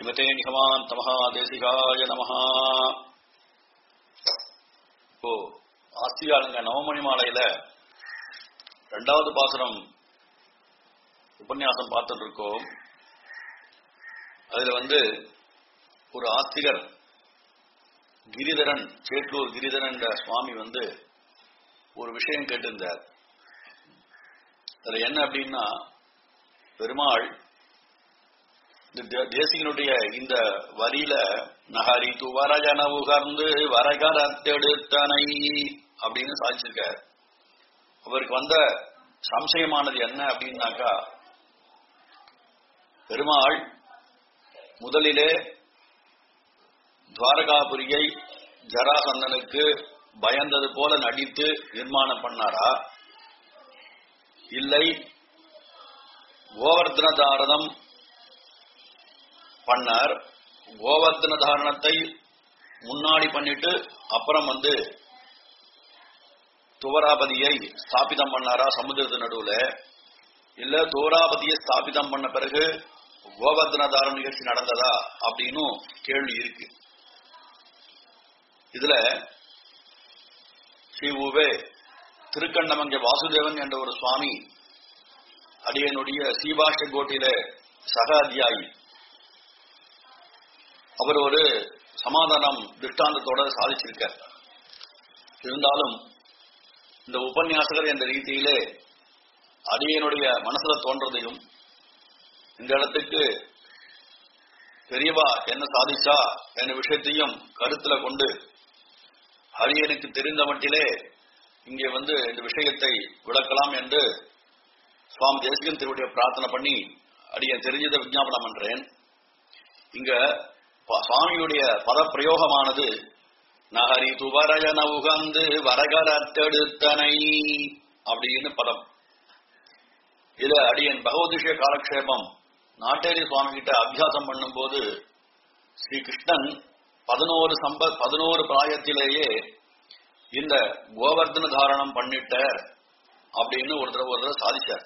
ஸ்ரீமதே நிகமாந்த மகாதேசிகாய நமஹ இப்போ ஆஸ்திகாலுங்க நவமணி மாலையில ரெண்டாவது பாசுரம் உபன்யாசம் பார்த்துட்டு இருக்கோம் அதுல வந்து ஒரு ஆஸ்திகர் கிரிதரன் சேட்டூர் கிரிதரன் என்ற சுவாமி வந்து ஒரு விஷயம் கேட்டிருந்தார் அதுல என்ன அப்படின்னா பெருமாள் இந்த தே- தேசிகனுடைய இந்த வரியில நகரி துவரஜன உகர்ந்து வரகரத்தெடுத்தனை அப்படின்னு சாதிச்சிருக்கார் அவருக்கு வந்த சம்சயமானது என்ன அப்படின்னாக்கா பெருமாள் முதலிலே துவாரகாபுரியை ஜராசந்தனுக்கு பயந்தது போல நடித்து நிர்மாணம் பண்ணாரா இல்லை கோவர்தன தாரணம் பண்ணார் கோவர்தன தாரணத்தை முன்னாடி பண்ணிட்டு அப்புறம் வந்து துவராபதியை ஸ்தாபிதம் பண்ணாரா சமுத்திரத்து நடுவுல இல்ல துவராபதியை ஸ்தாபிதம் பண்ண பிறகு கோவர்தன தாரண நிகழ்ச்சி நடந்ததா அப்படின்னு கேள்வி இருக்கு இதுல ஸ்ரீ உவே திருக்கண்டமங்க வாசுதேவன் என்ற ஒரு சுவாமி அடியனுடைய சீபாஷ கோட்டில சக அத்தியாயி அவர் ஒரு சமாதானம் திருஷ்டாந்தத்தோட சாதிச்சிருக்கார் இருந்தாலும் இந்த உபன்யாசகர் என்ற ரீதியிலே அடியனுடைய மனசுல தோன்றதையும் இந்த இடத்துக்கு பெரியவா என்ன சாதிச்சா என்ற விஷயத்தையும் கருத்துல கொண்டு அடியனுக்கு தெரிந்த மட்டிலே இங்கே வந்து இந்த விஷயத்தை விளக்கலாம் என்று சுவாமி தேசிகன் திருவுடைய பிரார்த்தனை பண்ணி அடியன் தெரிஞ்சதை விஞ்ஞாபனம் பண்றேன் இங்க ப- சுவாமியுடைய பதப்பிரயோகமானது நகரி துவரயன உகந்து வரகரத்தெடுத்தனை அப்படின்னு பதம் இதுல அடியன் பகவதிஷய காலக்ஷேபம் நாட்டேரி சுவாமி கிட்ட அபியாசம் பண்ணும்போது ஸ்ரீ கிருஷ்ணன் பதினோரு சம்ப பதினோரு பிராயத்திலேயே இந்த கோவர்தன தாரணம் பண்ணிட்ட அப்படின்னு ஒரு தடவை ஒரு தடவை சாதிச்சார்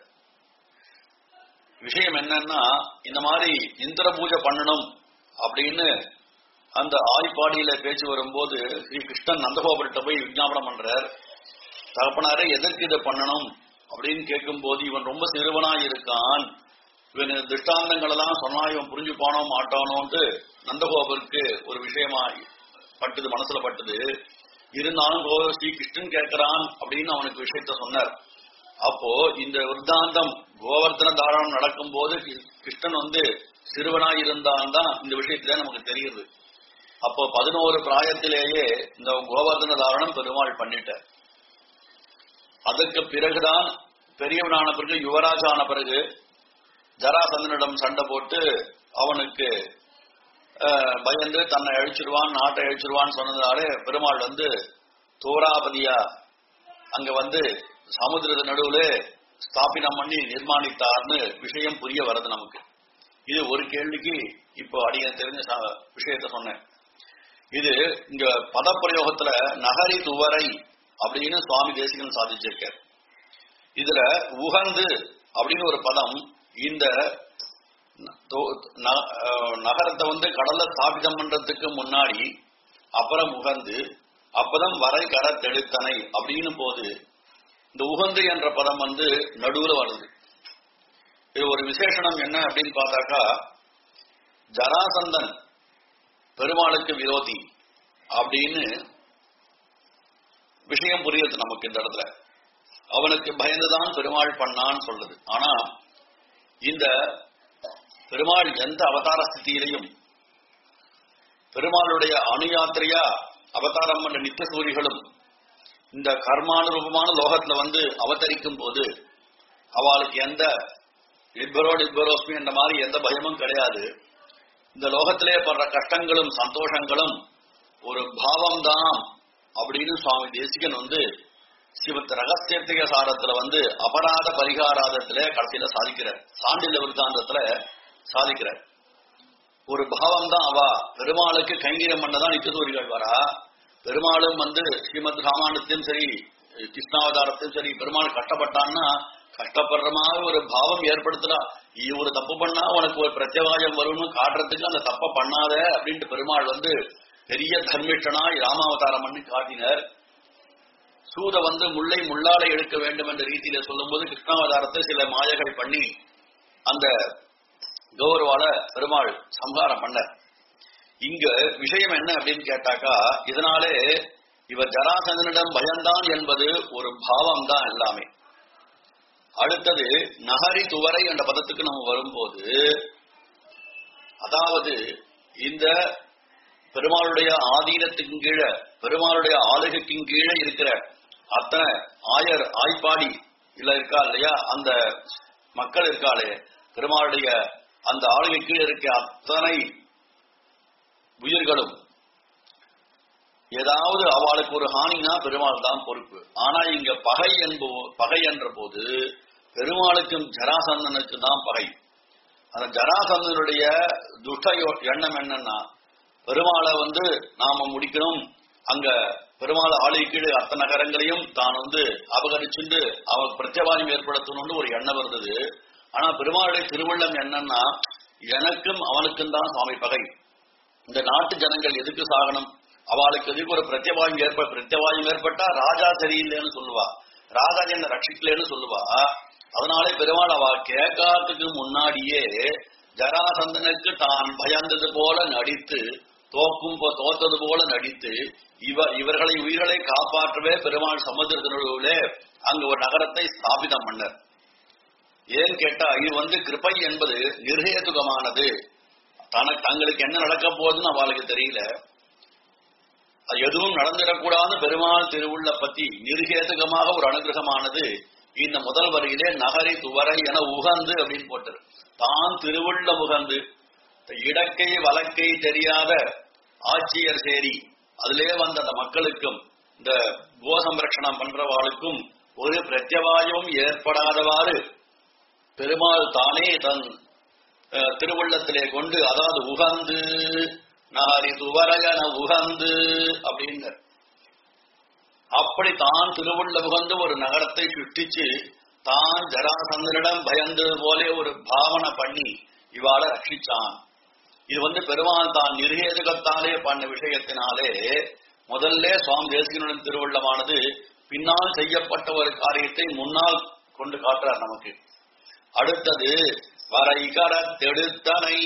விஷயம் என்னன்னா இந்த மாதிரி இந்திர பூஜை பண்ணணும் அப்படின்னு அந்த ஆய்ப்பாடியில பேச்சு வரும்போது ஸ்ரீ கிருஷ்ணன் நந்தகோபுரத்தை போய் விஞ்ஞாபனம் பண்றார் தகப்பனாரே எதற்கு இதை பண்ணணும் அப்படின்னு கேட்கும்போது இவன் ரொம்ப சிறுவனா இருக்கான் இவன் இந்த திருஷ்டாந்தங்கள் எல்லாம் சொன்னா இவன் புரிஞ்சுப்பானோ மாட்டானோன்ட்டு நந்தகோபருக்கு ஒரு விஷயமா பட்டுது மனசுல பட்டுது இருந்தாலும் கோ ஸ்ரீ கிருஷ்ணன் கேட்கிறான் அப்படின்னு அவனுக்கு விஷயத்த சொன்னார் அப்போ இந்த விருத்தாந்தம் கோவர்த்தன தாரணம் நடக்கும் போது கிருஷ்ணன் வந்து சிறுவனாய் இருந்தான் தான் இந்த விஷயத்துல நமக்கு தெரியுது அப்போ பதினோரு பிராயத்திலேயே இந்த கோவர்தன தாரணம் பெருமாள் பண்ணிட்டார் அதற்கு பிறகுதான் பெரியவனான பிறகு யுவராஜான பிறகு ஜராசந்தனிடம் சண்டை போட்டு அவனுக்கு அஹ், பயந்து தன்னை அழிச்சிருவான் நாட்டை அழிச்சிருவான்னு சொன்னதாலே பெருமாள் வந்து தோராபதியா அங்க வந்து சமுத்திரத்து நடுவுல ஸ்தாபினம் பண்ணி நிர்மாணித்தார்னு விஷயம் புரிய வருது நமக்கு இது ஒரு கேள்விக்கு இப்போ அடிய தெரிஞ்ச ச- விஷயத்த சொன்னேன் இது இங்க பதப்பிரயோகத்துல நகரி துவரை அப்படின்னு சுவாமி தேசிகன் சாதிச்சிருக்கார் இதுல உகந்து அப்படின்னு ஒரு பதம் இந்த தோ- ந- அஹ் நகரத்தை வந்து கடல்ல ஸ்தாபிதம் பண்றதுக்கு முன்னாடி அப்புறம் உகந்து அப்பதான் வரை கர தெளித்தனை அப்படின்னு போது இந்த உகந்து என்ற பதம் வந்து நடுவுல வருது இது ஒரு விசேஷணம் என்ன அப்படின்னு பார்த்தாக்கா ஜராசந்தன் பெருமாளுக்கு விரோதி அப்படின்னு விஷயம் புரியுது நமக்கு இந்த இடத்துல அவனுக்கு பயந்துதான் பெருமாள் பண்ணான்னு சொல்றது ஆனா இந்த பெருமாள் எந்த அவதார ஸ்திதியிலையும் பெருமாளுடைய அணுயாத்திரையா அவதாரம் பண்ண நித்திய சூரிகளும் இந்த கர்மானுரூபமான லோகத்துல வந்து அவதரிக்கும் போது அவளுக்கு எந்த இட்பரோ டிட்பரோஸ்மி என்ற மாதிரி எந்த பயமும் கிடையாது இந்த லோகத்திலே படுற கஷ்டங்களும் சந்தோஷங்களும் ஒரு பாவம் தான் அப்படின்னு சுவாமி தேசிகன் வந்து சிவத் ரகசியத்திக சாரத்துல வந்து அபராத பரிகாராதத்துல கடைசியில சாதிக்கிறார் சாண்டில விருத்தாந்தத்துல சாதிக்கிறார் ஒரு பாவம் தான் அவ பெருமாளுக்கு கைங்கரியம் பண்ணதான் நித்தியசூரிகள் வரா பெருமாளும் வந்து ஸ்ரீமத் ராமாயணத்தையும் சரி கிருஷ்ணாவதாரத்தையும் சரி பெருமாள் கஷ்டப்பட்டான்னா கஷ்டப்படுற மாதிரி ஒரு பாவம் ஏற்படுத்துறா ஒரு தப்பு பண்ணா உனக்கு ஒரு பிரத்யவாயம் வரும்னு காட்டுறதுக்கு அந்த தப்ப பண்ணாத அப்படின்ட்டு பெருமாள் வந்து பெரிய தர்மிஷ்டனாய் ராமாவதாரம் பண்ணி காட்டினர் சூத வந்து முல்லை முள்ளாலை எடுக்க வேண்டும் என்ற ரீதியில சொல்லும்போது கிருஷ்ணாவதாரத்தை சில மாயகள் பண்ணி அந்த கௌரவால பெருமாள் சம்ஹாரம் பண்ண இங்க விஷயம் என்ன அப்படின்னு கேட்டாக்கா இதனாலே இவர் ஜராசந்தனிடம் பயந்தான் என்பது ஒரு பாவம் தான் எல்லாமே அடுத்தது நகரி துவரை என்ற பதத்துக்கு நம்ம வரும்போது அதாவது இந்த பெருமாளுடைய ஆதீனத்துக்கு கீழே பெருமாளுடைய ஆளுகைக்கும் கீழே இருக்கிற அத்தனை ஆயர் ஆய்ப்பாடி இல்ல இருக்கா இல்லையா அந்த மக்கள் இருக்காளே பெருமாளுடைய அந்த ஆளுகை கீழே இருக்க அத்தனை உயிர்களும் ஏதாவது அவளுக்கு ஒரு ஹானினா பெருமாள் தான் பொறுப்பு ஆனா இங்க பகை என்போ பகை என்ற போது பெருமாளுக்கும் ஜராசந்தனுக்கு தான் பகை அந்த ஜராசந்தனுடைய துஷ்ட யோ- எண்ணம் என்னன்னா பெருமாளை வந்து நாம முடிக்கணும் அங்க பெருமாள் ஆளை கீழே அத்தனை நகரங்களையும் தான் வந்து அபகரிச்சுண்டு அவன் பிரத்யவாதம் ஏற்படுத்தணும்னு ஒரு எண்ணம் இருந்தது ஆனா பெருமாளுடைய திருவள்ளம் என்னன்னா எனக்கும் அவனுக்கும் தான் சுவாமி பகை இந்த நாட்டு ஜனங்கள் எதுக்கு சாகணும் அவளுக்கு எதுக்கு ஒரு பிரத்யவாயம் ஏற்ப பிரத்யவாயம் ஏற்பட்டா ராஜா சரியில்லைன்னு சொல்லுவா ராஜா என்ன ரட்சிக்கலன்னு சொல்லுவா அதனாலே பெருமாள் அவ கேட்காததுக்கு முன்னாடியே ஜராசந்தனுக்கு தான் பயந்தது போல நடித்து தோக்கும் போ- தோத்தது போல நடித்து இவ இவர்களை உயிர்களை காப்பாற்றவே பெருமாள் சமுத்திரத்தினுள்ளே அங்கு ஒரு நகரத்தை ஸ்தாபிதம் பண்ணார் ஏன்னு கேட்டா இது வந்து கிருபை என்பது நிர்ஹேதுகமானது தனக்கு தங்களுக்கு என்ன நடக்க போகுதுன்னு அவளுக்கு தெரியல அது எதுவும் நடந்துடக்கூடாதுன்னு பெருமாள் திருவுள்ள பத்தி நிர்ஹேதுகமாக ஒரு அனுகிரகமானது இந்த முதல் வரியிலே நகரி துவரை என உகந்து அப்படின்னு போட்டார் தான் திருவுள்ள உகந்து இடக்கை வழக்கை தெரியாத ஆட்சியர் சேரி அதிலே வந்த அந்த மக்களுக்கும் இந்த கோசம்ரட்சணம் பண்றவாளுக்கும் ஒரு பிரத்யவாயம் ஏற்படாதவாறு பெருமாள் தானே தன் அஹ், திருவுள்ளத்திலே கொண்டு அதாவது உகந்து நகரி துவரையன உகந்து அப்படின்னு அப்படி தான் திருவுள்ள உகந்து ஒரு நகரத்தை சுட்டிச்சு தான் ஜராசந்தனிடம் பயந்தது போலே ஒரு பாவனை பண்ணி இவாள ரட்சிச்சான் இது வந்து பெருமாள் தான் நிர்ஹேதுகத்தாலே பண்ண விஷயத்தினாலே முதல்ல சுவாமி தேசிகனுடன் திருவுள்ளமானது பின்னால் செய்யப்பட்ட ஒரு காரியத்தை முன்னால் கொண்டு காட்டுறார் நமக்கு அடுத்தது வரைகர தெடுத்தனை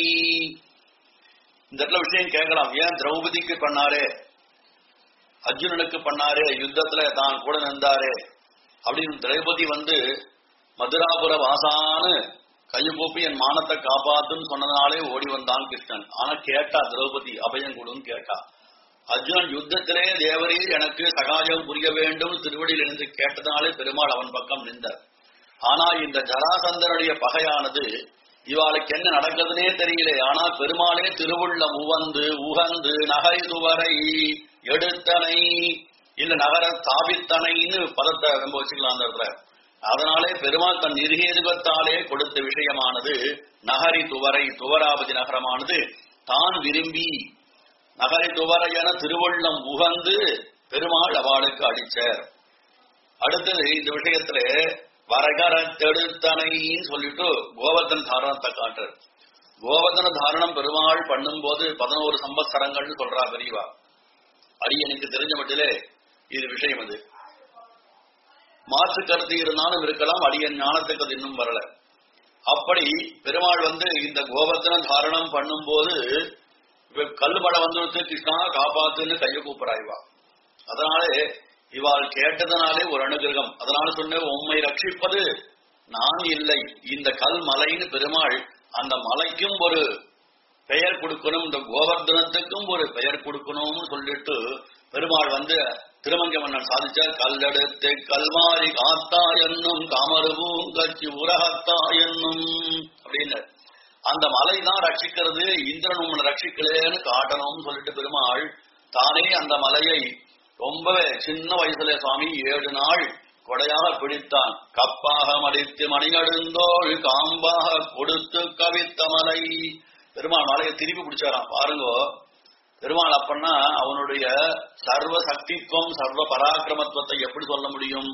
இந்த இடத்துல விஷயம் கேட்கலாம் ஏன் திரௌபதிக்கு பண்ணாரே அர்ஜுனனுக்கு பண்ணாரே யுத்தத்துல தான் கூட நின்றாரே அப்படின்னு திரௌபதி வந்து மதுராபுர வாசான்னு கையை கூப்பி என் மானத்தை காப்பாத்துன்னு சொன்னதுனாலே ஓடி வந்தான் கிருஷ்ணன் ஆனா கேட்டா திரௌபதி அபயம் கொடுன்னு கேட்டா அர்ஜுனன் யுத்தத்திலே தேவரீர் எனக்கு சகாயம் புரிய வேண்டும் திருவடியில் இருந்து கேட்டதுனாலே பெருமாள் அவன் பக்கம் நின்றார் ஆனா இந்த ஜராசந்தனுடைய பகையானது இவாளுக்கு என்ன நடக்குதுன்னே தெரியல ஆனால் பெருமாளே திருவுள்ளம் உவந்து உகந்து நகை துவரை எடுத்தனை இல்ல நகர ஸ்தாபித்தனைன்னு பதத்தை ரொம்ப வச்சுக்கலாம் அந்த இடத்துல அதனாலே பெருமாள் தன் நிர்ஹேதுகத்தாலே கொடுத்த விஷயமானது நகரி துவரை துவராபதி நகரமானது தான் விரும்பி நகரி துவரை என திருவள்ளம் உகந்து பெருமாள் அவளுக்கு அடிச்சார் அடுத்தது இந்த விஷயத்துல வரகர தெடுத்தனைன்னு சொல்லிட்டு கோவர்தன தாரணத்தை காட்டுறார் கோவர்தன தாரணம் பெருமாள் பண்ணும்போது பதினோரு சம்பத்சரங்கள்னு சொல்றா பெரியவா அடி எனக்கு தெரிஞ்ச மட்டிலே இது விஷயம் அது மாற்று கருத்து இருந்தாலும் இருக்கலாம் அடியன் ஞானத்துக்கு அது இன்னும் வரல அப்படி பெருமாள் வந்து இந்த கோவர்தன தாரணம் பண்ணும்போது இப்ப கல்லுமடை வந்துடுத்து கிருஷ்ணா காப்பாத்துன்னு கையை கூப்பிடாய்வா அதனாலே இவாள் கேட்டதனாலே ஒரு அனுகிரகம் அதனால சொன்ன உம்மை ரட்சிப்பது நான் இல்லை இந்த கல் மலைன்னு பெருமாள் அந்த மலைக்கும் ஒரு பெயர் கொடுக்கணும் இந்த கோவர்தனத்துக்கும் ஒரு பெயர் கொடுக்கணும்னு சொல்லிட்டு பெருமாள் வந்து திருமங்க மன்னன் சாதிச்சார் கல்லெடுத்து கல்வாரி காத்தா என்னும் காமருவும் கட்சி உரகத்தா என்னும் அப்படின்னு அந்த மலை தான் ரட்சிக்கிறது இந்திரன் உங்களை ரட்சிக்கலேன்னு காட்டணும்னு சொல்லிட்டு பெருமாள் தானே அந்த மலையை ரொம்பவே சின்ன வயசுல சுவாமி ஏழு நாள் கொடையாக பிடித்தான் கப்பாக மடித்து மணிநடுந்தோள் காம்பாக கொடுத்து கவித்த மலை பெருமாள் மலையை திருப்பி பிடிச்சாராம் பாருங்கோ பெருமாள் அப்பன்னா அவனுடைய சர்வ சக்தித்துவம் சர்வ பராக்கிரமத்துவத்தை எப்படி சொல்ல முடியும்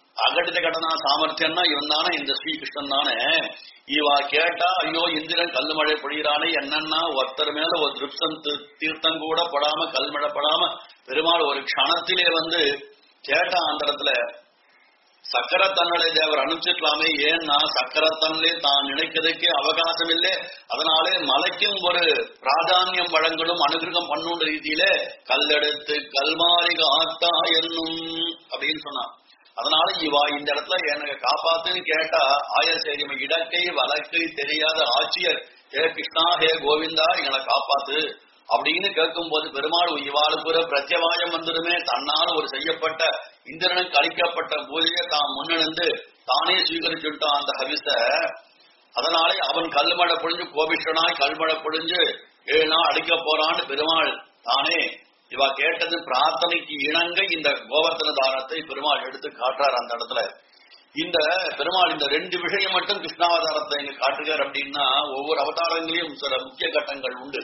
அகடித கடனா சாமர்த்தியம்னா இவன் தானே இந்த ஸ்ரீகிருஷ்ணன் தானே இவா கேட்டா ஐயோ இந்திரன் கல்லுமழை பொழியிறானே என்னன்னா ஒருத்தர் மேல ஒரு திருப்சம் தி- தீர்த்தம் கூட படாம கல்மழை படாம பெருமாள் ஒரு க்ஷணத்திலே வந்து கேட்டா அந்த இடத்துல சக்கரத்தன்னலை தேவர் அனுப்பிச்சிருக்கலாமே ஏன்னா சக்கரத்தன்னிலே தான் நினைக்கிறதுக்கே அவகாசம் இல்லை அதனாலே மலைக்கும் ஒரு பிராதானியம் வழங்கலும் அனுகிரகம் பண்ணுன்ற ரீதியிலே கல்லெடுத்து கல்மாரிக ஆத்தா என்னும் அப்படின்னு சொன்னான் அதனால இவா இந்த இடத்துல எனக்கு காப்பாத்துன்னு கேட்டா ஆயர் சரி இடக்கை வழக்கை தெரியாத ஆட்சியர் ஹே கிருஷ்ணா ஹே கோவிந்தா எங்களை காப்பாத்து அப்படின்னு கேட்கும்போது பெருமாள் இவாளுக்கு ஒரு பிரத்யவாயம் வந்துடுமே தன்னால் ஒரு செய்யப்பட்ட இந்திரனுக்கு அளிக்கப்பட்ட பூஜையை தான் முன்னிருந்து தானே சுவீகரிச்சுட்டான் அந்த ஹவிச அதனாலே அவன் கல்மழை பொழிஞ்சு கோபிஷ்டனாய் கல்மழை பொழிஞ்சு ஏழு நாள் அடிக்க போறான்னு பெருமாள் தானே இவ கேட்டது பிரார்த்தனைக்கு இணங்க இந்த கோவர்த்தன தானத்தை பெருமாள் எடுத்து காட்டுறார் அந்த இடத்துல இந்த பெருமாள் இந்த ரெண்டு விஷயம் மட்டும் கிருஷ்ணாவதாரத்தை இங்க காட்டுகிறார் அப்படின்னா ஒவ்வொரு அவதாரங்களையும் சில முக்கிய கட்டங்கள் உண்டு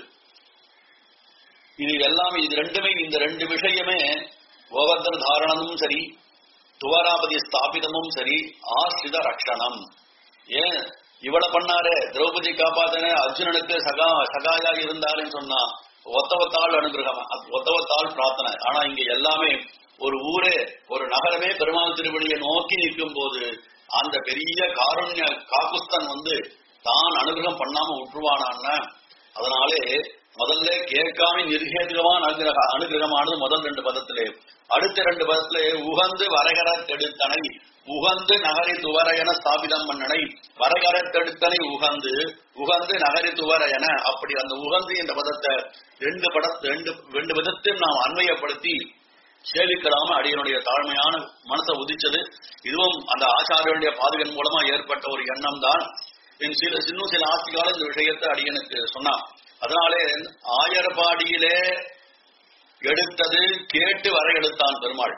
இது எல்லாமே இது ரெண்டுமே இந்த ரெண்டு விஷயமே கோவர்தன தாரணமும் சரி துவராபதி ஸ்தாபிதமும் சரி ஆசிரித ரக்ஷணம் ஏன் இவ்வளவு பண்ணாரே திரௌபதி காப்பாத்தனே அர்ஜுனனுக்கு சகா சகாயா இருந்தாருன்னு சொன்னா ஒத்தவத்தாள் அனுகிரகம் அது ஒத்தவத்தாள் பிரார்த்தனை ஆனா இங்க எல்லாமே ஒரு ஊரே ஒரு நகரமே பெருமாள் திருவடியை நோக்கி நிற்கும் போது அந்த பெரிய காருண்ய காக்குஸ்தன் வந்து தான் அனுகிரகம் பண்ணாம விட்டுருவானான்னா அதனாலே முதல்ல கேட்காம நிர்கேதுகமான அனுகிரக அனுகிரகமானது முதல் ரெண்டு பதத்திலே அடுத்த ரெண்டு பதத்திலே உகந்து வரகர தெடுத்தனை உகந்து நகரி துவரையன ஸ்தாபிதம் பண்ணனை வரகர தெடுத்தனை உகந்து உகந்து நகரி துவரையன அப்படி அந்த உகந்து என்ற பதத்தை ரெண்டு பட ரெண்டு ரெண்டு விதத்தையும் நாம் அன்வயப்படுத்தி சேவிக்கலாம அடியனுடைய தாழ்மையான மனசை உதிச்சது இதுவும் அந்த ஆச்சாரியனுடைய பாதுகன் மூலமா ஏற்பட்ட ஒரு எண்ணம் தான் என் சில இன்னும் சில ஆட்சிகால இந்த விஷயத்தை அடியனுக்கு சொன்னான் அதனாலே ஆயர்பாடியிலே எடுத்தது கேட்டு வர எடுத்தான் பெருமாள்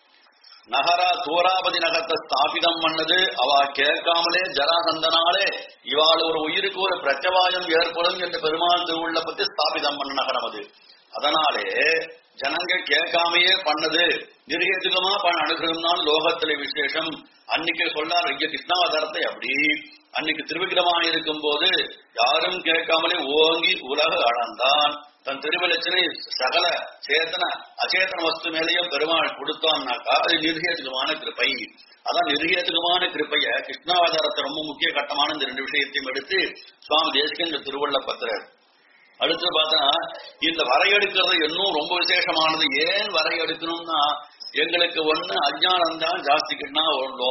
நகரா தூராபதி நகரத்தை ஸ்தாபிதம் பண்ணது அவ கேட்காமலே ஜராசந்தனாலே இவாள் ஒரு உயிருக்கு ஒரு பிரச்சவாயம் ஏற்படும் என்று பெருமாள் திருவுள்ள பத்தி ஸ்தாபிதம் பண்ண நகரம் அது அதனாலே ஜனங்க கேட்காமையே பண்ணது நிர்கேதுகமா பண்ண அனுகிரகம்னால் லோகத்திலே விசேஷம் அன்னைக்கு சொல்லார் இங்க கிருஷ்ணாவதாரத்தை அப்படி அன்னைக்கு திருவிக்கிரமாக இருக்கும் போது யாரும் கேட்காமலே ஓங்கி உலக அளந்தான் தன் திருவிலட்சனை சகல சேத்தன அச்சேதன வஸ்து மேலேயும் பெருமாள் கொடுத்தான்னாக்கா அது நிர்கேதுகமான கிருப்பை அதான் நிர்கேதுகமான கிருப்பைய கிருஷ்ணாவதாரத்தை ரொம்ப முக்கிய கட்டமான இந்த ரெண்டு விஷயத்தையும் எடுத்து சுவாமி தேசிகன் இந்த திருவள்ள பத்திரர் அடுத்து பார்த்தா இந்த வரையெடுக்கிறது இன்னும் ரொம்ப விசேஷமானது ஏன் வரையெடுக்கணும்னா எங்களுக்கு ஒண்ணு அஜ்ஞானம் தான் ஜாஸ்திக்குன்னா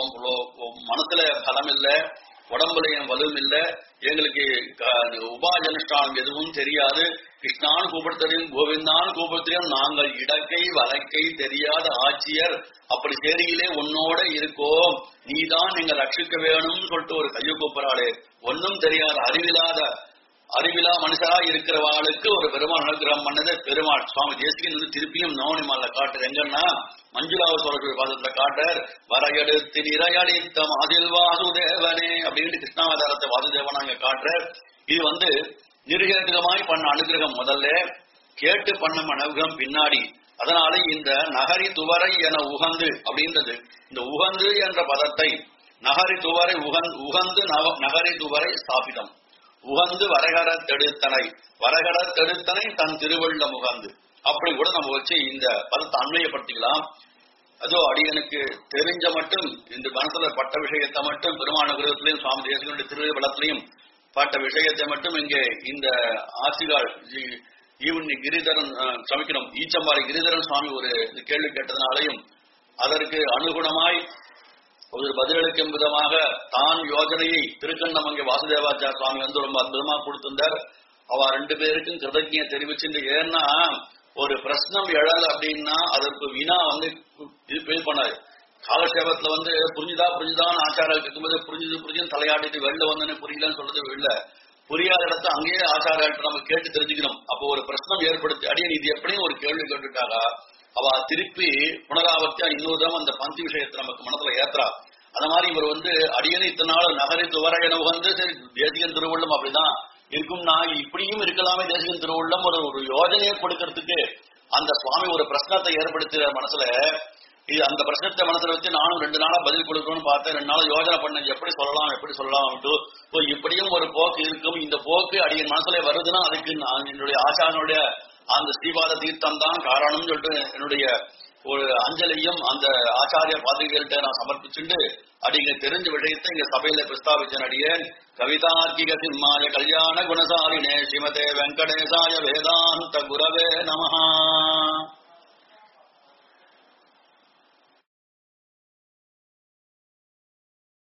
மனசுல பலம் இல்ல உடம்புலையும் வலுவும் இல்ல எங்களுக்கு க- உபாஜனுஷ்டானம் எதுவும் தெரியாது கிருஷ்ணான் கூப்பிடுத்தலையும் கோவிந்தான் கூப்பிடுத்தலையும் நாங்கள் இடக்கை வழக்கை தெரியாத ஆட்சியர் அப்படி சேரியிலே உன்னோட இருக்கோம் நீதான் நீங்க ரட்சிக்க வேணும்னு சொல்லிட்டு ஒரு கையை கூப்பிடுறாளே ஒன்னும் தெரியாத அறிவில்லாத அறிவிலா மனுஷரா இருக்கிறவாளுக்கு ஒரு பெருமாள் அனுகிரகம் பண்ணது பெருமாள் சுவாமி தேசிகன் வந்து திருப்பியும் நவனி மாலை காட்டுற எங்கன்னா மஞ்சுளாவசோரர்கள் பாதத்துல காட்டர் வரையெடுத்து நிறையடித்த மாதில் வாசுதேவனே அப்படின்ட்டு கிருஷ்ணாவதாரத்தை வாசுதேவன் அங்க காட்டுறார் இது வந்து நிர்கேதுகமாய் பண்ண அனுகிரகம் முதல்ல கேட்டு பண்ண அனுகிரகம் பின்னாடி அதனால இந்த நகரி துவரை என உகந்து அப்படின்றது இந்த உகந்து என்ற பதத்தை நகரி துவரை உகந் உகந்து நவ- நகரி துவரை ஸ்தாபிதம் உகந்து வரகர தெடுத்தனை வரகர தெடுத்தனை தன் திருவள்ள முகந்து அப்படி கூட நம்ம வச்சு இந்த பதத்தை அண்மையப்படுத்திக்கலாம் அதோ அடியனுக்கு தெரிஞ்ச மட்டும் இந்த மனசுல பட்ட விஷயத்தை மட்டும் பெருமானுகிரகத்திலையும் சுவாமி தேசனுடைய திருவிழத்திலையும் பட்ட விஷயத்தை மட்டும் இங்கே இந்த ஆசிகால் ஜி- ஈவன் கிரிதரன் அஹ், சமிக்கணும் ஈச்சம்பாறை கிரிதரன் சுவாமி ஒரு கேள்வி கேட்டதுனாலையும் அதற்கு அனுகுணமாய் ஒரு பதிலளிக்கும் விதமாக தான் யோஜனையை திருக்கண்ணம் அங்கே வாசுதேவாச்சார சுவாமி வந்து ரொம்ப அற்புதமா கொடுத்திருந்தார் அவ ரெண்டு பேருக்கும் கிருதஜ்ஞ தெரிவிச்சுட்டு ஏன்னா ஒரு பிரശ്നം எழல் அப்படின்னா அதற்கு வினா வந்து இது ஃபீல் பண்ணாரு காலக்ஷேபத்துல வந்து புரிஞ்சுதா புரிஞ்சுதான்னு ஆச்சாரம் கேட்கும்போது புரிஞ்சுது புரிஞ்சுன்னு தலையாட்டிட்டு வெளில வந்தோன்னு புரியலன்னு சொல்றது இல்ல புரியாத இடத்த அங்கேயே ஆச்சாரியாட்ட நம்ம கேட்டு தெரிஞ்சுக்கணும் அப்போ ஒரு பிரச்சனம் ஏற்படுத்தி அடியன் இது எப்படியும் ஒரு கேள்வி கேட்டுட்டாரா அவ திருப்பி புனராவர்த்தியா இன்னொரு தடவை அந்த பந்தி விஷயத்தை நமக்கு மனசுல ஏத்துறா அந்த மாதிரி இவர் வந்து அடியனை இத்தனை நாள் நகரி துவர என வந்து சரி தேசிகன் திருவள்ளம் அப்படிதான் இருக்கும் நான் இப்படியும் இருக்கலாமே தேசிகன் திருவள்ளம் ஒரு ஒரு யோஜனையை கொடுக்கறதுக்கு அந்த சுவாமி ஒரு பிரச்சனத்தை ஏற்படுத்துற மனசுல இது அந்த பிரச்சனத்தை மனசுல வச்சு நானும் ரெண்டு நாளா பதில் கொடுக்கணும்னு பார்த்தேன் ரெண்டு நாள் யோசனை பண்ணேன் எப்படி சொல்லலாம் எப்படி சொல்லலாம் ஓ இப்படியும் ஒரு போக்கு இருக்கும் இந்த போக்கு அடியின் மனசுல வருதுன்னா அதுக்கு நான் என்னுடைய ஆச்சாரனுடைய அந்த ஸ்ரீபாத தீர்த்தம் தான் காரணம்னு சொல்லிட்டு என்னுடைய ஒரு அஞ்சலியும் அந்த ஆச்சாரிய பாதிரிகள்கிட்ட நான் சமர்ப்பிச்சுண்டு அடிங்க தெரிஞ்ச விஷயத்தை இங்க சபையில பிரஸ்தாபிச்சேன் அடியேன் கவிதார்க்கிக சிம்மாய கல்யாண குணசாலினே ஸ்ரீமதே வெங்கடேசாய வேதாந்த குரவே நமஹா